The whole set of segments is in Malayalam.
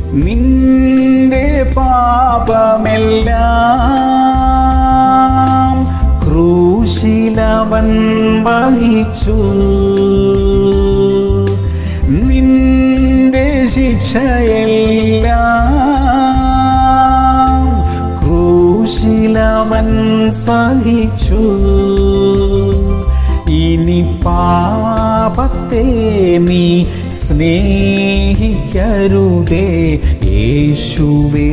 നിന്റെ പാപമെല്ലാം ക്രൂശിലവൻ വഹിച്ചു നിന്റെ ശിക്ഷയെല്ലാം ക്രൂശിലവൻ സഹിച്ചു ഇനി പാപത്തെ നീ സ്നേഹിക്കരുതേ യേശുവെ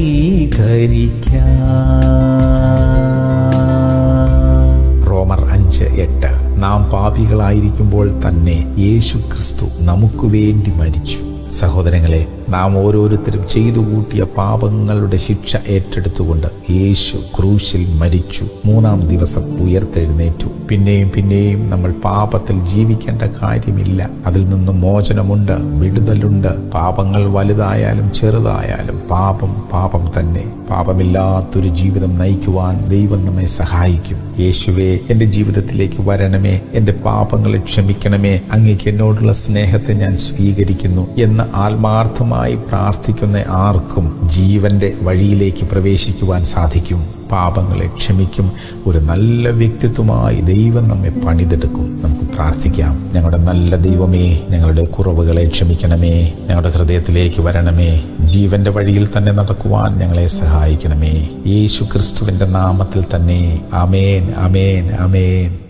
സ്വീകരിക്കാം റോമർ അഞ്ച് എട്ട് നാം പാപികളായിരിക്കുമ്പോൾ തന്നെ യേശു ക്രിസ്തു നമുക്ക് വേണ്ടി മരിച്ചു സഹോദരങ്ങളെ നാം ഓരോരുത്തരും ചെയ്തു കൂട്ടിയ പാപങ്ങളുടെ ശിക്ഷ ഏറ്റെടുത്തുകൊണ്ട് യേശു ക്രൂശിൽ മരിച്ചു മൂന്നാം ദിവസം ഉയർത്തെഴുന്നേറ്റു പിന്നെയും പിന്നെയും നമ്മൾ പാപത്തിൽ ജീവിക്കേണ്ട കാര്യമില്ല അതിൽ നിന്നും മോചനമുണ്ട് വിടുതലുണ്ട് പാപങ്ങൾ വലുതായാലും ചെറുതായാലും പാപം പാപം തന്നെ പാപമില്ലാത്തൊരു ജീവിതം നയിക്കുവാൻ ദൈവം നമ്മെ സഹായിക്കും യേശുവേ എൻ്റെ ജീവിതത്തിലേക്ക് വരണമേ എൻ്റെ പാപങ്ങളെ ക്ഷമിക്കണമേ അങ്ങേക്ക് എന്നോടുള്ള സ്നേഹത്തെ ഞാൻ സ്വീകരിക്കുന്നു എന്ന് ആത്മാർത്ഥമായി പ്രാർത്ഥിക്കുന്ന ആർക്കും ജീവന്റെ വഴിയിലേക്ക് പ്രവേശിക്കുവാൻ സാധിക്കും പാപങ്ങളെ ക്ഷമിക്കും ഒരു നല്ല വ്യക്തിത്വമായി ദൈവം നമ്മെ പണിതെടുക്കും നമുക്ക് പ്രാർത്ഥിക്കാം ഞങ്ങളുടെ നല്ല ദൈവമേ ഞങ്ങളുടെ കുറവുകളെ ക്ഷമിക്കണമേ ഞങ്ങളുടെ ഹൃദയത്തിലേക്ക് വരണമേ ജീവന്റെ വഴിയിൽ തന്നെ നടക്കുവാൻ ഞങ്ങളെ സഹായിക്കണമേ യേശു ക്രിസ്തുവിന്റെ നാമത്തിൽ തന്നെ അമേൻ അമേൻ അമേൻ